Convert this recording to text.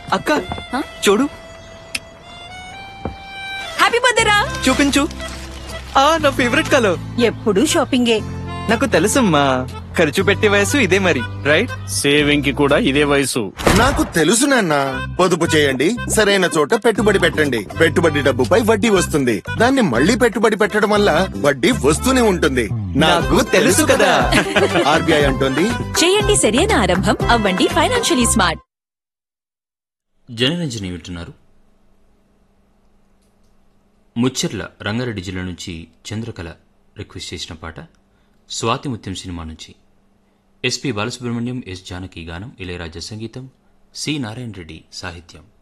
అక్క చూడు happy birthday రా చూపించు ఆ నా ఫేవరెట్ కలర్ ఎప్పుడు షాపింగే నాకు తెలుసమ్మా ఖర్చు పెట్టే వయసు ఇదే మరి రైట్ సేవింగ్ కి కూడా ఇదే వయసు నాకు తెలుసు నాన్న పొదుపు చేయండి సరైన చోట పెట్టుబడి పెట్టండి పెట్టుబడి డబ్బుపై వడ్డీ వస్తుంది దాన్ని మళ్ళీ పెట్టుబడి పెట్టడం వల్ల వడ్డీ వస్తూనే ఉంటుంది నాకు తెలుసు కదా. ఆర్బీఐ అంటుంది చేయండి సరైన ఆరంభం అవ్వండి ఫైనాన్షియలీ స్మార్ట్ జనరంజని వింటున్నారు ముచ్చెర్ల రంగారెడ్డి జిల్లా నుంచి చంద్రకళ రిక్వెస్ట్ చేసిన పాట స్వాతి ముత్యం సినిమా నుంచి ఎస్పి బాలసుబ్రహ్మణ్యం ఎస్ జానకి గానం ఇళయరాజా సంగీతం సి నారాయణ రెడ్డి సాహిత్యం